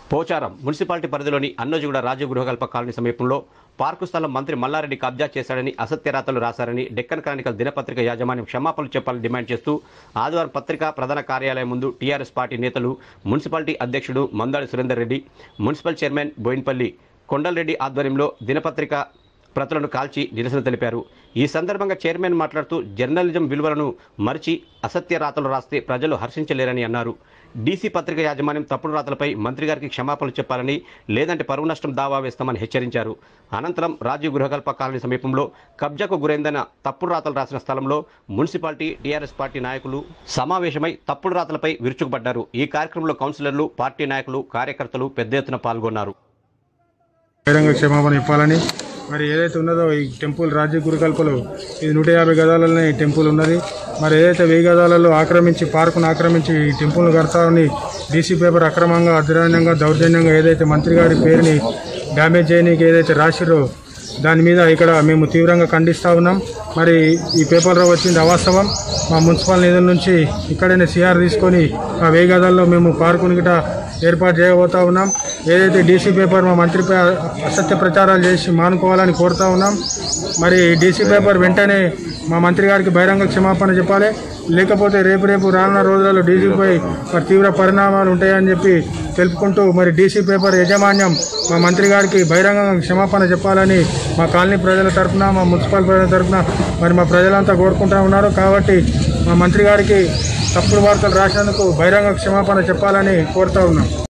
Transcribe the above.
Pocharam municipality పరిధిలోని Annojiguda Rajiv Gruhakalpa colony సమీపంలో park స్థలం మంత్రి మల్లారెడ్డి కబ్జా చేశాడని అసత్యరాతలు రాశారని డెక్కన్ క్రానికల్ దినపత్రిక యాజమాన్యం క్షమాపణలు చెప్పాలని డిమాండ్ చేస్తూ ఆదివారం పత్రికా ప్రధాన కార్యాలయం ముందు టీఆర్ఎస్ పార్టీ నేతలు మున్సిపాలిటీ అధ్యక్షుడు మందాడి సురేందర్ రెడ్డి మున్సిపల్ చైర్మన్ బోయిన్పల్లి కొండలరెడ్డి ఆధ్వర్యంలో దినపత్రిక ప్రతులను కాల్చి నిరసన తెలిపారు ఈ సందర్భంగా చైర్మన్ మాట్లాడుతూ జర్నలిజం విలువలను మరిచి అసత్య రాతలు రాస్తే ప్రజలు హర్షించలేరని అన్నారు డీసీ పత్రిక యాజమాన్యం తప్పుడు రాతలపై మంత్రి గారికి క్షమాపణలు చెప్పాలని లేదంటే పరువు నష్టం దావా వేస్తామని హెచ్చరించారు అనంతరం రాజీవ్ గృహకల్ప కాలనీ సమీపంలో కబ్జాకు గురైందన్న తప్పుడు రాతలు రాసిన స్థలంలో మున్సిపాలిటీ టీఆర్ఎస్ పార్టీ నాయకులు సమావేశమై తప్పుడు రాతలపై విరుచుకుపడ్డారు ఈ కార్యక్రమంలో కౌన్సిలర్లు పార్టీ నాయకులు కార్యకర్తలు పెద్ద ఎత్తున పాల్గొన్నారు బహిరంగ క్షమాపణ ఇవ్వాలని మరి ఏదైతే ఉన్నదో ఈ టెంపుల్ రాజ్య గురుకల్పలో ఇది నూట యాభై గదాలనే ఈ టెంపుల్ ఉన్నది మరి ఏదైతే వెయ్యి గదాలలో ఆక్రమించి పార్కును ఆక్రమించి ఈ టెంపుల్ను కడతామని డీసీ పేపర్ అక్రమంగా అధ్రాన్యంగా దౌర్జన్యంగా ఏదైతే మంత్రి గారి పేరుని డ్యామేజ్ చేయనీకి ఏదైతే రాసిరో దాని మీద ఇక్కడ మేము తీవ్రంగా ఖండిస్తూ ఉన్నాం మరి ఈ పేపర్లో వచ్చింది అవాస్తవం మా మున్సిపల్ నిధుల నుంచి ఇక్కడనే సిఆర్ తీసుకొని ఆ వెయ్యి గదాల్లో మేము పార్కుని గిట ఏర్పాటు చేయబోతా ఉన్నాం ఏదైతే డీసీ పేపర్ మా మంత్రిపై అసత్య ప్రచారాలు చేసి మానుకోవాలని కోరుతా ఉన్నాం మరి డీసీ పేపర్ వెంటనే మా మంత్రి గారికి బహిరంగ క్షమాపణ చెప్పాలి లేకపోతే రేపు రేపు రానున్న రోజులలో డీసీపై మరి తీవ్ర పరిణామాలు ఉంటాయని చెప్పి తెలుపుకుంటూ మరి డీసీ పేపర్ యాజమాన్యం మా మంత్రి గారికి బహిరంగ క్షమాపణ చెప్పాలని మా కాలనీ ప్రజల తరఫున మా మున్సిపల్ ప్రజల తరఫున మరి మా ప్రజలంతా కోరుకుంటా ఉన్నారు కాబట్టి మా మంత్రి గారికి తప్పుడు వార్తలు రాసినందుకు బహిరంగ క్షమాపణ చెప్పాలని కోరుతా ఉన్నాం